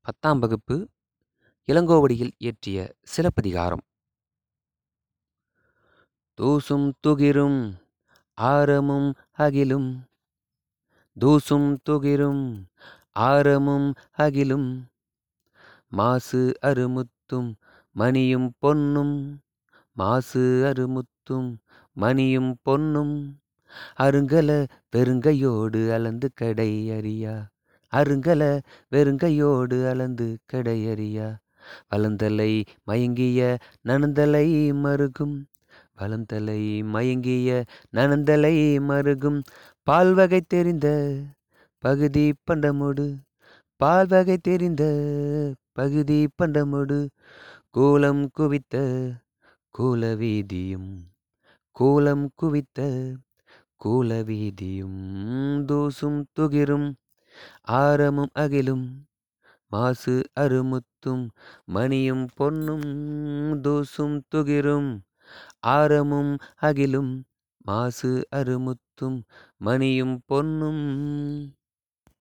பத்தாம் வகுப்பு இளங்கோவடிகள் இயற்றிய சிலப்பதிகாரம் தூசும் துகிரும் ஆரமும் அகிலும் தூசும் துகிரும் ஆரமும் அகிலும் மாசு அருமுத்தும் மணியும் பொன்னும் மாசு அருமுத்தும் மணியும் பொன்னும் அருங்கல பெருங்கையோடு அளந்து கடை அறியா அருங்கல வெறுங்கையோடு அளந்து கடை அறியா வளந்தலை மயங்கிய நனந்தலை மருகும் வளந்தலை மயங்கிய நனந்தலை மருகும் பால்வகை தெரிந்த பகுதி பண்டமோடு பால்வகை தெரிந்த பகுதி பண்டமோடு கூலம் குவித்த கூலவீதியும் கூலம் குவித்த கூலவீதியும் தூசும் துகிரும் ஆரமும் அகிலும் மாசு அருமுத்தும் மணியும் பொன்னும் தூசும் துகிரும் ஆரமும் அகிலும் மாசு அருமுத்தும் மணியும் பொன்னும்